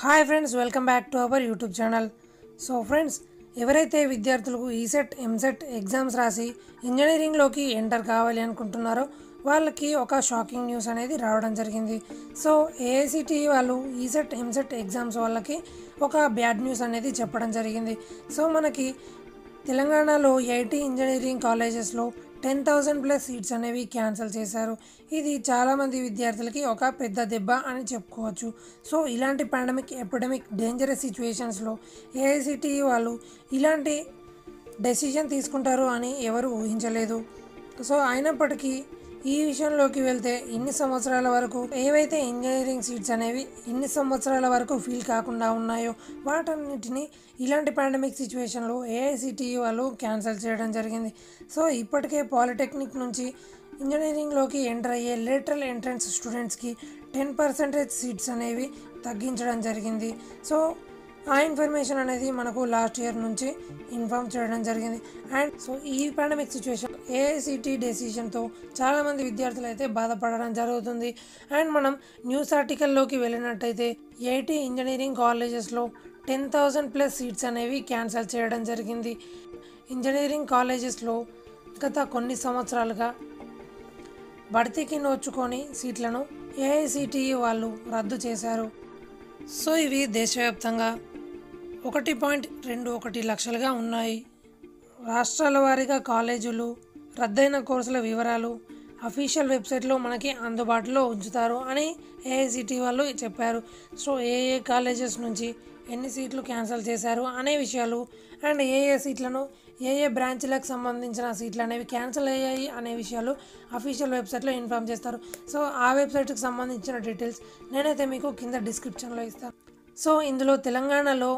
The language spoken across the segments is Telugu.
hi friends welcome back to our YouTube channel so friends ఎవరైతే విద్యార్థులకు ఈసెట్ ఎంసెట్ ఎగ్జామ్స్ రాసి ఇంజనీరింగ్లోకి ఎంటర్ కావాలి అనుకుంటున్నారో వాళ్ళకి ఒక షాకింగ్ న్యూస్ అనేది రావడం జరిగింది సో ఏఐసిటి వాళ్ళు ఈసెట్ ఎంసెట్ ఎగ్జామ్స్ వాళ్ళకి ఒక బ్యాడ్ న్యూస్ అనేది చెప్పడం జరిగింది సో మనకి తెలంగాణలో ఐటీ ఇంజనీరింగ్ కాలేజెస్లో టెన్ థౌజండ్ ప్లస్ సీట్స్ అనేవి క్యాన్సిల్ చేశారు ఇది చాలామంది విద్యార్థులకి ఒక పెద్ద దెబ్బ అని చెప్పుకోవచ్చు సో ఇలాంటి పాండమిక్ ఎపిడమిక్ డేంజరస్ సిచ్యువేషన్స్లో ఏఐసిటి వాళ్ళు ఇలాంటి డెసిషన్ తీసుకుంటారు అని ఎవరు ఊహించలేదు సో అయినప్పటికీ ఈ విషయంలోకి వెళ్తే ఇన్ని సంవత్సరాల వరకు ఏవైతే ఇంజనీరింగ్ సీట్స్ అనేవి ఇన్ని సంవత్సరాల వరకు ఫీల్ కాకుండా ఉన్నాయో వాటన్నిటిని ఇలాంటి పాండమిక్ సిచ్యువేషన్లో ఏఐసిటిఈ వాళ్ళు క్యాన్సిల్ చేయడం జరిగింది సో ఇప్పటికే పాలిటెక్నిక్ నుంచి ఇంజనీరింగ్లోకి ఎంటర్ అయ్యే లేటరల్ ఎంట్రన్స్ స్టూడెంట్స్కి టెన్ పర్సెంటేజ్ సీట్స్ అనేవి తగ్గించడం జరిగింది సో ఆ ఇన్ఫర్మేషన్ అనేది మనకు లాస్ట్ ఇయర్ నుంచి ఇన్ఫామ్ చేయడం జరిగింది అండ్ సో ఈ పాండమిక్ సిచ్యువేషన్ ఏఐసిటీ డెసిషన్తో చాలామంది విద్యార్థులు అయితే బాధపడడం జరుగుతుంది అండ్ మనం న్యూస్ ఆర్టికల్లోకి వెళ్ళినట్టయితే ఐటీ ఇంజనీరింగ్ కాలేజెస్లో టెన్ థౌజండ్ ప్లస్ సీట్స్ అనేవి క్యాన్సిల్ చేయడం జరిగింది ఇంజనీరింగ్ కాలేజెస్లో గత కొన్ని సంవత్సరాలుగా భర్తీకి నోచుకొని సీట్లను ఏఐసిటిఈ వాళ్ళు రద్దు చేశారు సో ఇవి దేశవ్యాప్తంగా ఒకటి పాయింట్ రెండు ఒకటి లక్షలుగా ఉన్నాయి రాష్ట్రాల వారీగా కాలేజీలు రద్దయిన కోర్సుల వివరాలు అఫీషియల్ వెబ్సైట్లో మనకి అందుబాటులో ఉంచుతారు అని ఏఐసిటి వాళ్ళు చెప్పారు సో ఏ ఏ కాలేజెస్ నుంచి ఎన్ని సీట్లు క్యాన్సిల్ చేశారు అనే విషయాలు అండ్ ఏ ఏ సీట్లను ఏ ఏ బ్రాంచ్లకు సంబంధించిన సీట్లు అనేవి క్యాన్సిల్ అయ్యాయి అనే విషయాలు అఫీషియల్ వెబ్సైట్లో ఇన్ఫామ్ చేస్తారు సో ఆ వెబ్సైట్కి సంబంధించిన డీటెయిల్స్ నేనైతే మీకు కింద డిస్క్రిప్షన్లో ఇస్తాను సో ఇందులో తెలంగాణలో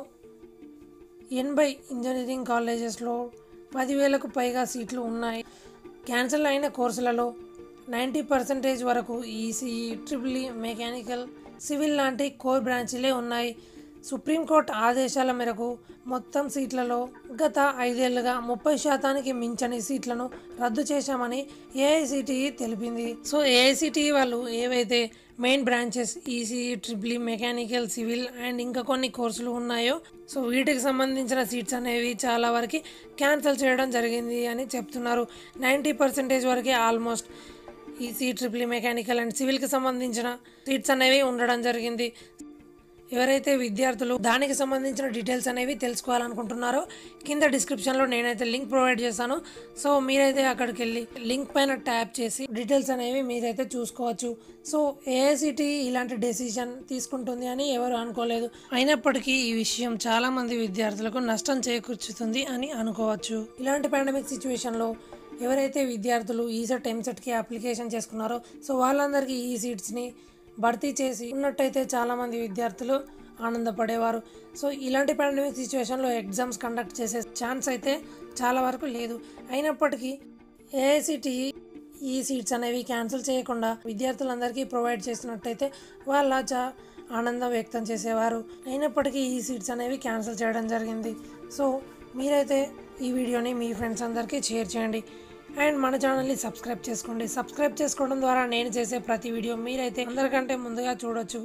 ఎనభై ఇంజనీరింగ్ కాలేజెస్లో పదివేలకు పైగా సీట్లు ఉన్నాయి క్యాన్సిల్ అయిన కోర్సులలో నైంటీ పర్సెంటేజ్ వరకు ఈసీఈ ట్రిపుల్ మెకానికల్ సివిల్ లాంటి కోర్ బ్రాంచీలే ఉన్నాయి సుప్రీంకోర్టు ఆదేశాల మేరకు మొత్తం సీట్లలో గత ఐదేళ్లుగా ముప్పై శాతానికి మించని సీట్లను రద్దు చేశామని ఏఐసిటిఈ తెలిపింది సో ఏఐసిటిఈ వాళ్ళు ఏవైతే main branches ECE triple mechanical civil and ఇంకా కొన్ని కోర్సులు ఉన్నాయో సో వీటికి సంబంధించిన సీట్స్ అనేవి చాలా వరకు క్యాన్సిల్ చేయడం జరిగింది అని చెప్తున్నారు నైంటీ పర్సెంటేజ్ వరకే almost EC triple mechanical and సివిల్కి సంబంధించిన సీట్స్ అనేవి ఉండడం జరిగింది ఎవరైతే విద్యార్థులు దానికి సంబంధించిన డీటెయిల్స్ అనేవి తెలుసుకోవాలనుకుంటున్నారో కింద డిస్క్రిప్షన్లో నేనైతే లింక్ ప్రొవైడ్ చేస్తాను సో మీరైతే అక్కడికి వెళ్ళి లింక్ పైన ట్యాప్ చేసి డీటెయిల్స్ అనేవి మీరైతే చూసుకోవచ్చు సో ఏఐసిటి ఇలాంటి డెసిషన్ తీసుకుంటుంది అని ఎవరు అనుకోలేదు అయినప్పటికీ ఈ విషయం చాలా మంది విద్యార్థులకు నష్టం చేకూర్చుతుంది అని అనుకోవచ్చు ఇలాంటి పాండమిక్ సిచ్యువేషన్లో ఎవరైతే విద్యార్థులు ఈసెట్ ఎంసెట్కి అప్లికేషన్ చేసుకున్నారో సో వాళ్ళందరికీ ఈ సీట్స్ని భర్తీ చేసి ఉన్నట్టయితే చాలామంది విద్యార్థులు ఆనందపడేవారు సో ఇలాంటి పాండమిక్ సిచ్యువేషన్లో ఎగ్జామ్స్ కండక్ట్ చేసే ఛాన్స్ అయితే చాలా వరకు లేదు అయినప్పటికీ ఏఐసిటిఈ ఈ సీట్స్ అనేవి క్యాన్సిల్ చేయకుండా విద్యార్థులందరికీ ప్రొవైడ్ చేసినట్టయితే వాళ్ళ చా ఆనందం వ్యక్తం చేసేవారు అయినప్పటికీ ఈ సీట్స్ అనేవి క్యాన్సిల్ చేయడం జరిగింది సో మీరైతే ఈ వీడియోని మీ ఫ్రెండ్స్ అందరికీ షేర్ చేయండి అండ్ మన ఛానల్ని సబ్స్క్రైబ్ చేసుకోండి సబ్స్క్రైబ్ చేసుకోవడం ద్వారా నేను చేసే ప్రతి వీడియో మీరైతే అందరికంటే ముందుగా చూడొచ్చు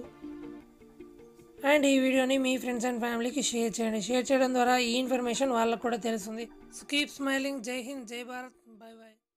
అండ్ ఈ వీడియోని మీ ఫ్రెండ్స్ అండ్ ఫ్యామిలీకి షేర్ చేయండి షేర్ చేయడం ద్వారా ఈ ఇన్ఫర్మేషన్ వాళ్ళకు కూడా తెలుస్తుంది కీప్ స్మైలింగ్ జై హింద్ జై భారత్ బై బై